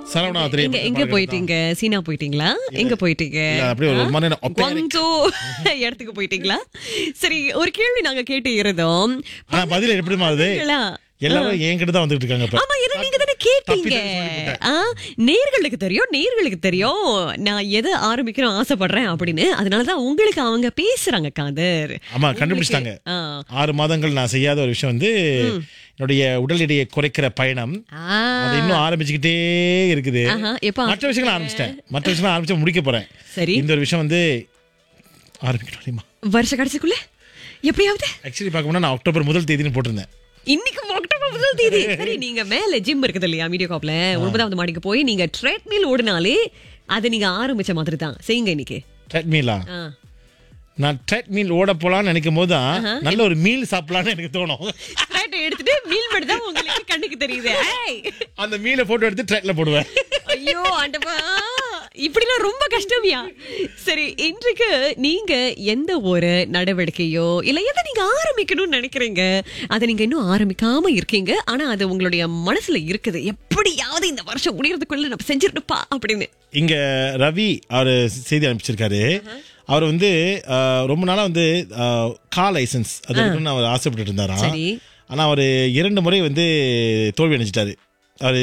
சரவணா எங்க திரைப்படம் எங்க பாடல்கள் போயிட்டீங்க சீனா போயிட்டீங்களா எங்க போயிட்டீங்க இல்ல, அப்படியே ஒரு ஆ? மாதிரியான operic. குவாங்சோ இடத்துக்கு போயிட்டீங்களா சரி ஒரு கேள்வி நாங்க கேட்டு இருந்தோம் ஆனா பதில் எப்படி மாறுது பாத்தீங்களா? எல்லாரும் என்கிட்ட தான் வந்துட்டு இருக்காங்க இப்ப ஆமா ஏன்னா நீங்க தானே கேட்டீங்க தப்பித்தேன்னு சொல்லிவிட்டேன். ஆ, நேர்களுக்கு தெரியும் நேர்களுக்கு தெரியும் நான் எதை ஆரம்பிக்கணும் ஆசைப்படுறேன் அப்படின்னு அதனாலதான் உங்களுக்கு அவங்க பேசுறாங்க காதர் ஆமா கண்டுபிடிச்சிட்டாங்க ஆ. ஆறு மாதங்கள் நான் செய்யாத ஒரு விஷயம் வந்து என்னுடைய உடல் எடையை குறைக்கிற பயணம் ஆ, அது இன்னும் ஆரம்பிச்சுக்கிட்டே இருக்குது ஆஹா, எப்ப மற்ற விஷயங்கள் ஆரம்பிச்சிட்டேன் மற்ற விஷயம் ஆரம்பிச்சு முடிக்க போறேன் சரி இந்த ஒரு விஷயம் வந்து ஆரம்பிக்கணும் இல்லையா வருஷ கடைசிக்குள்ள எப்படியாவது ஆக்சுவலி பார்க்கணும்னா நான் அக்டோபர் முதல் தேதின்னு போட்டிருந்தேன் இன்னைக்கு அக்டோபர் முதல் தேதி சரி நீங்க மேல ஜிம் இருக்குது இல்லையா மீடியா காப்ல ஒன்பதாவது மாடிக்கு போய் நீங்க ட்ரெட்மில் ஓடினாலே அதை நீங்க ஆரம்பிச்ச மாதிரி தான் செய்யுங்க இன்னைக்கு ட்ரெட்மீலா ஆ. நான் ட்ரெட்மீல் ஓட போலாம்னு நினைக்கும் போது தான் நல்ல ஒரு மீல் சாப்பிடலாம்னு எனக்கு தோணும் Thread எடுத்துட்டு மீல் மட்டும் தான் உங்களுக்கு கண்ணுக்கு தெரியுது ஏய். அந்த மீலை போட்டோ எடுத்து ட்ரெட்ல போடுவேன் ஐயோ ஆண்டவா இப்படிலாம் ரொம்ப கஷ்டமியா சரி இன்றைக்கு நீங்க எந்த ஒரு நடவடிக்கையோ இல்ல எதை நீங்க ஆரம்பிக்கணும்னு நினைக்கிறீங்க அதை நீங்க இன்னும் ஆரம்பிக்காம இருக்கீங்க ஆனா அது உங்களுடைய மனசுல இருக்குது எப்படியாவது இந்த வருஷம் முடியறதுக்குள்ள நம்ம செஞ்சிருப்பா அப்படின்னு இங்க ரவி அவர் செய்தி அனுப்பிச்சிருக்காரு அவர் வந்து அஹ், ரொம்ப நாளா வந்து கார் லைசன்ஸ் அது எடுக்கணும்னு அவர் ஆசைப்பட்டு இருந்தாராம் சரி. ஆனா அவர் இரண்டு முறை வந்து தோல்வி அடைஞ்சிட்டாரு அவரு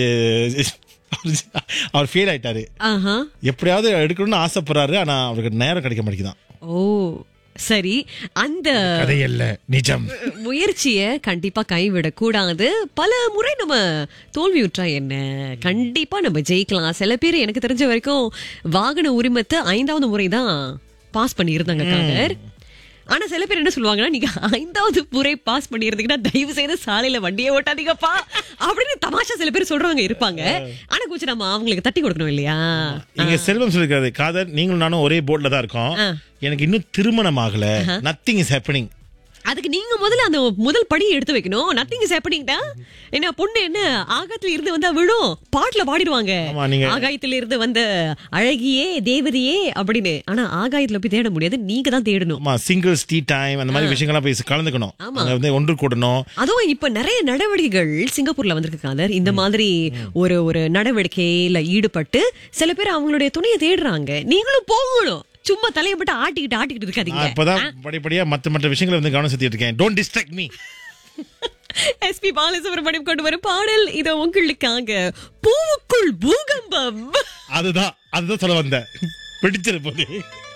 அவர் ஃபெயில் ஆயிட்டாரு ஆஹா எப்படியாவது எடுக்கணும்னு ஆசைப்படுறாரு ஆனா அவருக்கு நேரம் கிடைக்க மாட்டேங்குதான் ஓ சரி அந்த கதையல்ல நிஜம் முயற்சிய கண்டிப்பா கைவிடக் கூடாது பல முறை நம்ம தோல்வியுற்றா என்ன கண்டிப்பா நம்ம ஜெயிக்கலாம் சில பேர் எனக்கு தெரிஞ்ச வரைக்கும் வாகன உரிமத்தை ஐந்தாவது முறை தான் பாஸ் பண்ணி இருந்தாங்க காதர் ஆனா சில பேர் என்ன சொல்லுவாங்கன்னா நீங்க ஐந்தாவது முறை பாஸ் பண்ணியிருந்தீங்கன்னா தயவு செய்து சாலையில வண்டியை ஓட்டாதீங்கப்பா அப்படின்னு தமாஷா சில பேர் சொல்றவங்க இருப்பாங்க ஆனா கொஞ்சம் நம்ம அவங்களுக்கு தட்டி கொடுக்கணும் இல்லையா இங்க செல்வம் சொல்லிருக்காரு காதர் நீங்களும் நானும் ஒரே போர்ட்ல தான் இருக்கோம் ஆ. எனக்கு இன்னும் திருமணம் ஆகல நத்திங் இஸ் ஹேப்பனிங் அதுக்கு நீங்க முதல்ல அந்த முதல் படியை எடுத்து வைக்கணும் நத்திங் இஸ் ஹேப்பனிங்டா என்ன பொண்ணு என்ன ஆகாயத்துல இருந்து வந்தா விழும் பாட்டுல பாடிடுவாங்க ஆமா, நீங்க- ஆகாயத்துல இருந்து வந்த அழகியே தேவதையே அப்படின்னு ஆனா ஆகாயத்துல போய் தேட முடியாது நீங்க தான் தேடணும் ஆமா சிங்கிள்ஸ் டீ டைம் அந்த மாதிரி விஷயங்கள்லாம் போய் கலந்துக்கணும் அங்க வந்து ஒன்று கூடணும் அதுவும் இப்ப நிறைய நடவடிக்கைகள் சிங்கப்பூர்ல வந்திருக்கு காதர் இந்த மாதிரி ஒரு ஒரு நடவடிக்கையில ஈடுபட்டு சில பேர் அவங்களுடைய துணையை தேடுறாங்க நீங்களும் போகணும் சும்மா தலையை போட்டு ஆட்டிக்கிட்டு ஆட்டிக்கிட்டு இருக்காதீங்க அப்பதான் படிப்படியா மத்த மற்ற விஷயங்களை வந்து கவனம் செலுத்திட்டு இருக்கேன் don't distract me SP Balasubramaniam கொண்டு வரும் பாடல் இது உங்களுக்காக பூவுக்குள் பூகம்பம் அதுதான் அதுதான் சொல்ல வந்தேன் பிடிச்சிருப்பது